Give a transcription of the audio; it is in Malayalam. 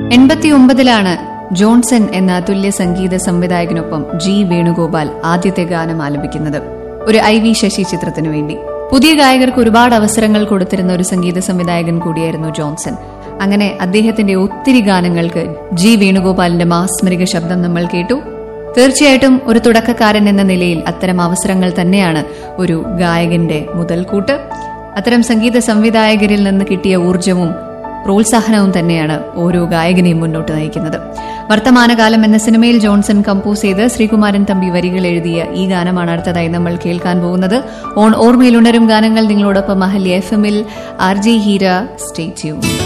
എൺപത്തിയൊമ്പതിലാണ് ജോൺസൺ എന്ന തുല്യ സംഗീത സംവിധായകനൊപ്പം ജി വേണുഗോപാൽ ആദ്യത്തെ ഗാനം ആലപിക്കുന്നത് ഒരു ഐ വി ശശി ചിത്രത്തിനു വേണ്ടി പുതിയ ഗായകർക്ക് ഒരുപാട് അവസരങ്ങൾ കൊടുത്തിരുന്ന ഒരു സംഗീത സംവിധായകൻ കൂടിയായിരുന്നു ജോൺസൺ അങ്ങനെ അദ്ദേഹത്തിന്റെ ഒത്തിരി ഗാനങ്ങൾക്ക് ജി വേണുഗോപാലിന്റെ മാസ്മരിക ശബ്ദം നമ്മൾ കേട്ടു തീർച്ചയായിട്ടും ഒരു തുടക്കക്കാരൻ എന്ന നിലയിൽ അത്തരം അവസരങ്ങൾ തന്നെയാണ് ഒരു ഗായകന്റെ മുതൽക്കൂട്ട് അത്തരം സംഗീത സംവിധായകരിൽ നിന്ന് കിട്ടിയ ഊർജവും പ്രോത്സാഹനവും തന്നെയാണ് ഓരോ ഗായകനെയും മുന്നോട്ട് നയിക്കുന്നത് വർത്തമാനകാലം എന്ന സിനിമയിൽ ജോൺസൺ കമ്പോസ് ചെയ്ത് ശ്രീകുമാരൻ തമ്പി വരികൾ എഴുതിയ ഈ ഗാനമാണ് അടുത്തതായി നമ്മൾ കേൾക്കാൻ പോകുന്നത് ഓൺ ഓർമ്മയിൽ ഉണരും ഗാനങ്ങൾ നിങ്ങളോടൊപ്പം മഹല്യ എഫ് എമ്മിൽ R J Heera stay tune